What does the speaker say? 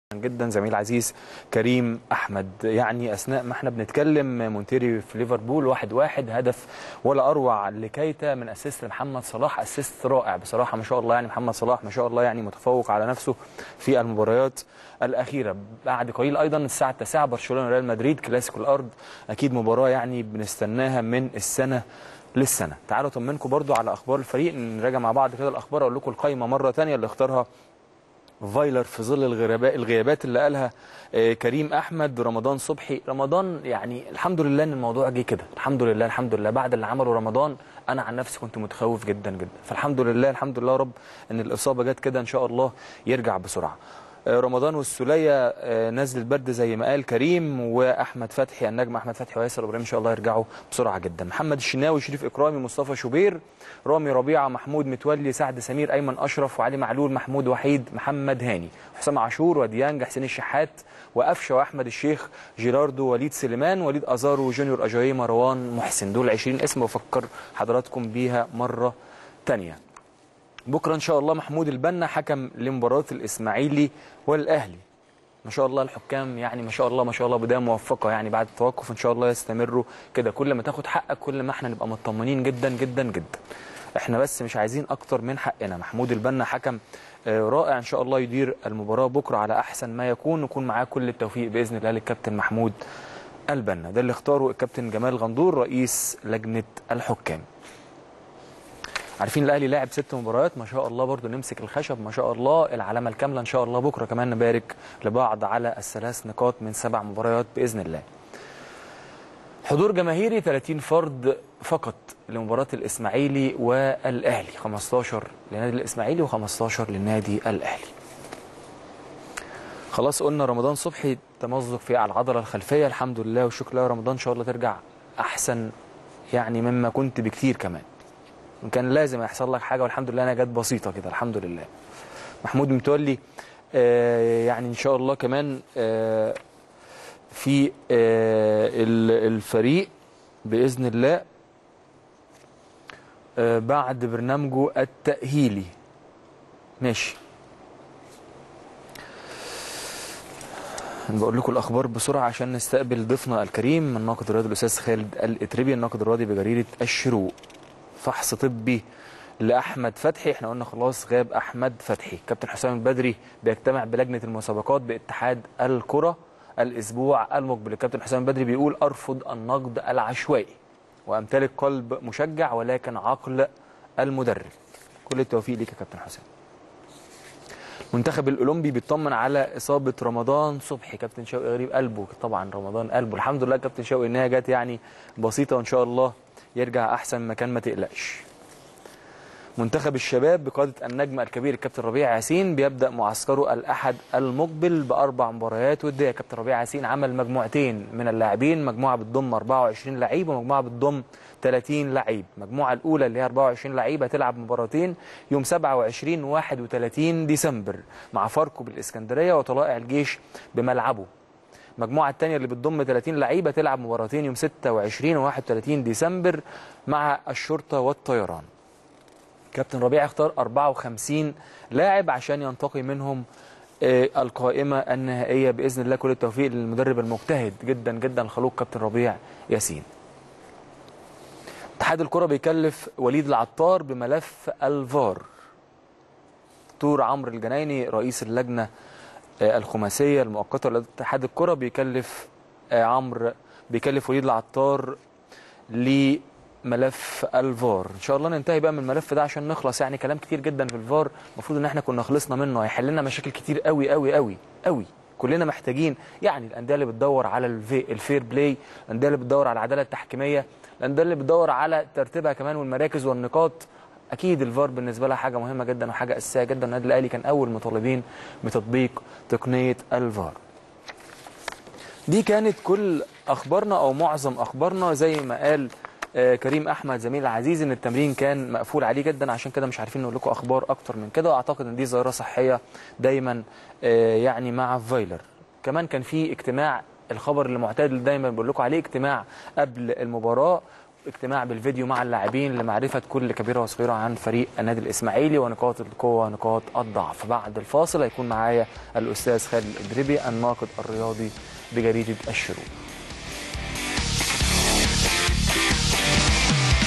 جدا زميل عزيز كريم احمد يعني اثناء ما احنا بنتكلم مونتيري في ليفربول واحد واحد هدف ولا اروع لكيتا من اسيست محمد صلاح اسيست رائع بصراحه ما شاء الله يعني محمد صلاح ما شاء الله يعني متفوق على نفسه في المباريات الاخيره بعد قليل ايضا الساعه 9 برشلونه ريال مدريد كلاسيكو الارض اكيد مباراه يعني بنستناها من السنه للسنه تعالوا اطمنكم برضو على اخبار الفريق نراجع مع بعض كده الاخبار اقول لكم القائمه مره ثانيه اللي اختارها فايلر في ظل الغيابات الغيابات اللي قالها آه، كريم احمد رمضان صبحي رمضان يعني الحمد لله ان الموضوع جه كده الحمد لله الحمد لله بعد اللي عمله رمضان انا عن نفسي كنت متخوف جدا جدا فالحمد لله الحمد لله يا رب ان الاصابه جت كده ان شاء الله يرجع بسرعه آه، رمضان والسوليه آه، نزل البرد زي ما قال كريم واحمد فتحي النجم احمد فتحي وياسر ابراهيم ان شاء الله يرجعوا بسرعه جدا محمد الشناوي شريف اكرامي مصطفى شوبير رامي ربيعه محمود متولي سعد سمير ايمن اشرف وعلي معلول محمود وحيد محمد هاني حسام عاشور وديانج حسين الشحات وقفشه واحمد الشيخ جيراردو وليد سليمان وليد ازارو جونيور اجاي مروان محسن دول 20 اسم بفكر حضراتكم بيها مره تانية بكره ان شاء الله محمود البنا حكم لمباراه الاسماعيلي والاهلي ما شاء الله الحكام يعني ما شاء الله ما شاء الله بدايه موفقه يعني بعد التوقف ان شاء الله يستمروا كده كل ما تاخد حقك كل ما احنا نبقى مطمنين جدا جدا جدا احنا بس مش عايزين اكتر من حقنا محمود البنا حكم آه، رائع ان شاء الله يدير المباراه بكره على احسن ما يكون نكون معاه كل التوفيق باذن الله للكابتن محمود البنا ده اللي اختاره الكابتن جمال غندور رئيس لجنه الحكام عارفين الاهلي لاعب ست مباريات ما شاء الله برضو نمسك الخشب ما شاء الله العلامه الكامله ان شاء الله بكره كمان نبارك لبعض على الثلاث نقاط من سبع مباريات باذن الله حضور جماهيري 30 فرد فقط لمباراه الاسماعيلي والاهلي 15 للنادي الاسماعيلي و15 للنادي الاهلي خلاص قلنا رمضان صبحي تمزق في العضله الخلفيه الحمد لله والشكر لله رمضان ان شاء الله ترجع احسن يعني مما كنت بكتير كمان كان لازم يحصل لك حاجه والحمد لله انا جت بسيطه كده الحمد لله محمود متولي آه يعني ان شاء الله كمان آه في آه ال- الفريق باذن الله آه بعد برنامجه التاهيلي ماشي بقول لكم الاخبار بسرعه عشان نستقبل ضيفنا الكريم الناقد الرياضي الاستاذ خالد الاتربي الناقد الرياضي بجريده الشروق فحص طبي لاحمد فتحي احنا قلنا خلاص غاب احمد فتحي كابتن حسام البدري بيجتمع بلجنه المسابقات باتحاد الكره الاسبوع المقبل الكابتن حسام البدري بيقول ارفض النقد العشوائي وامتلك قلب مشجع ولكن عقل المدرب كل التوفيق ليك يا كابتن حسام المنتخب الاولمبي بيطمن على اصابه رمضان صبحي كابتن شوقي غريب قلبه طبعا رمضان قلبه الحمد لله كابتن شوقي انها جت يعني بسيطه وان شاء الله يرجع احسن مكان ما تقلقش منتخب الشباب بقياده النجم الكبير الكابتن ربيع ياسين بيبدا معسكره الاحد المقبل باربع مباريات وديه كابتن ربيع ياسين عمل مجموعتين من اللاعبين مجموعه بتضم 24 لعيب ومجموعه بتضم 30 لعيب المجموعه الاولى اللي هي 24 لعيب هتلعب مباراتين يوم 27 31 ديسمبر مع فاركو بالاسكندريه وطلائع الجيش بملعبه المجموعه الثانيه اللي بتضم 30 لعيبه تلعب مباراتين يوم 26 و 31 ديسمبر مع الشرطه والطيران كابتن ربيع اختار 54 لاعب عشان ينتقي منهم آه، القائمة النهائية بإذن الله كل التوفيق للمدرب المجتهد جدا جدا الخلوق كابتن ربيع ياسين اتحاد الكرة بيكلف وليد العطار بملف الفار دكتور عمرو الجنايني رئيس اللجنة آه، الخماسية المؤقتة لاتحاد الكرة بيكلف آه، عمرو بيكلف وليد العطار لملف الفار ان شاء الله ننتهي بقى من الملف ده عشان نخلص يعني كلام كتير جدا في الفار المفروض ان احنا كنا خلصنا منه هيحل لنا مشاكل كتير قوي قوي قوي قوي كلنا محتاجين يعني الانديه اللي بتدور على الفي الفير بلاي الانديه اللي بتدور على العداله التحكيميه الانديه اللي بتدور على ترتيبها كمان والمراكز والنقاط اكيد الفار بالنسبه لها حاجه مهمه جدا وحاجه اساسيه جدا النادي الاهلي كان اول مطالبين بتطبيق تقنيه الفار دي كانت كل اخبارنا او معظم اخبارنا زي ما قال آه، كريم احمد زميل العزيز ان التمرين كان مقفول عليه جدا عشان كده مش عارفين نقول لكم اخبار اكتر من كده واعتقد ان دي ظاهره صحيه دايما آه، يعني مع فايلر كمان كان في اجتماع الخبر اللي معتاد اللي دايما بقول لكم عليه اجتماع قبل المباراه اجتماع بالفيديو مع اللاعبين لمعرفه كل كبيره وصغيره عن فريق النادي الاسماعيلي ونقاط القوه ونقاط الضعف بعد الفاصل هيكون معايا الاستاذ خالد الادربي الناقد الرياضي بجريده الشروق